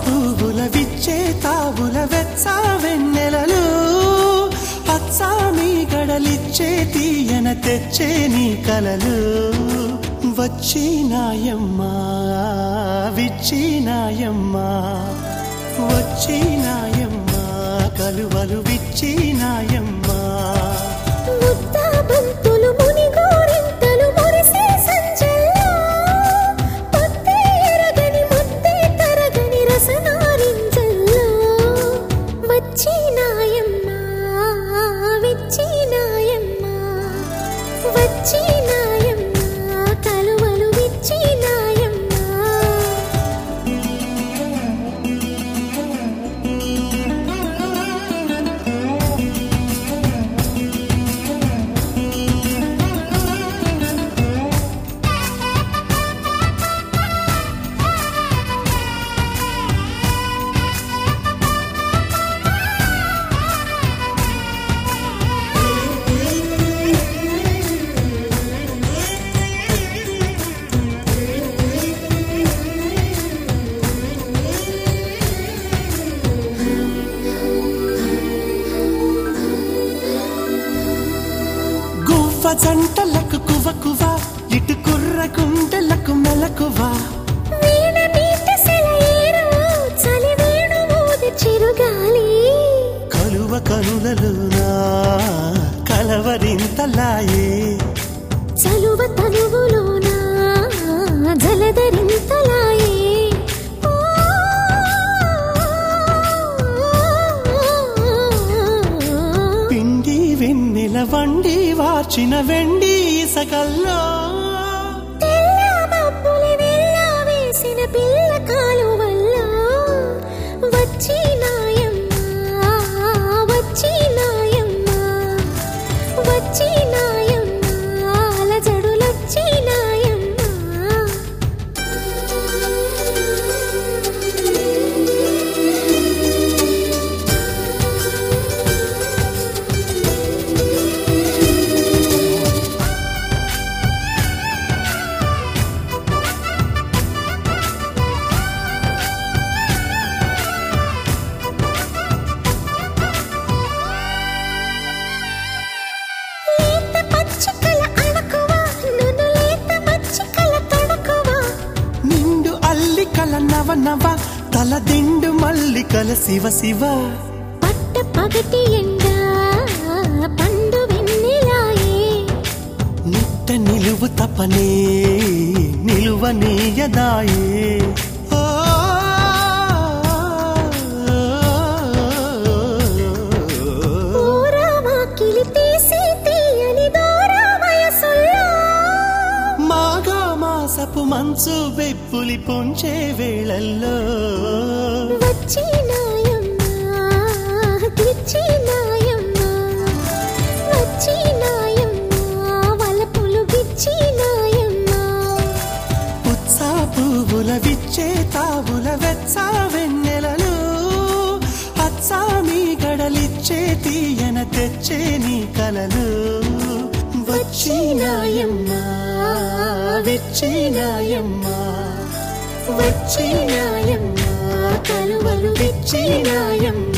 పువ్వుల విచ్చే తావుల వెచ్చ వెన్నెలలు అచ్చామి గడలిచ్చే తీయన తెచ్చే నీ కలలు వచ్చినాయమ్మా విచ్చినాయమ్మా వచ్చినాయమ్మా కలువలు విచ్చినాయమ్మా ముద్ద బంతులు మునిగోరింతలు మురిసే సంజల్లో పొద్దే ఎరగని ముద్దే తరగని రసనారింజల్లో వచ్చినాయమ్మా విచ్చినాయమ్మా వచ్చినాయమ్మా కలువలు విచ్చినాయమ్మా గువ్వ జంటలకు కువ కువ ఇటు కుర్ర గుండెలకు మెలకువ వీణ మీట సెలయేరు చలి వేణు మోది చిరుగాలి కలువ కనులలోనా కలవరింతలాయే చలువ తనువులోన జలధరింతలాయే ఓ, పిండి వెన్నెల వండి వాచిన వెండి సకల్లో తెల్ల మబ్బులు వెళ్ళ వేసిన పిల్ల కాలువల్ల వచ్చినాయమ్మా వచ్చినాయమ్మా వచ్చినాయమ్మా అలజడులొచ్చినాయమ్మా లేత పచ్చికల అణకువ నును లేత పచ్చికల తొణకువ నిండు అల్లికల నవ నవ తల దిండు మల్లికల శివ శివ పట్ట పగటి ఎండ పండు వెన్నెలాయే నిట్ట నిలువు తపనే నిలువ నీయదాయే ఓ, ఊరావాకిలి తీసి తీయని దూరా వయసుల్లో మాగా మాసపు మంచు బెప్పులి పొంచే వేళల్లో వచ్చినాయమ్మా తెచ్చినాయమ్మా వచ్చినాయమ్మా వలపులు గిచ్చినాయమ్మా ఉత్సా పువ్వుల విచ్చే తావుల వెచ్చ వెన్నెలలు అచ్చామి గడలిచ్చే తీయన తెచ్చే నీ కలలు వచ్చినాయమ్మా విచ్చినాయమ్మా వచ్చినాయమ్మా కలువలు విచ్చినాయమ్మా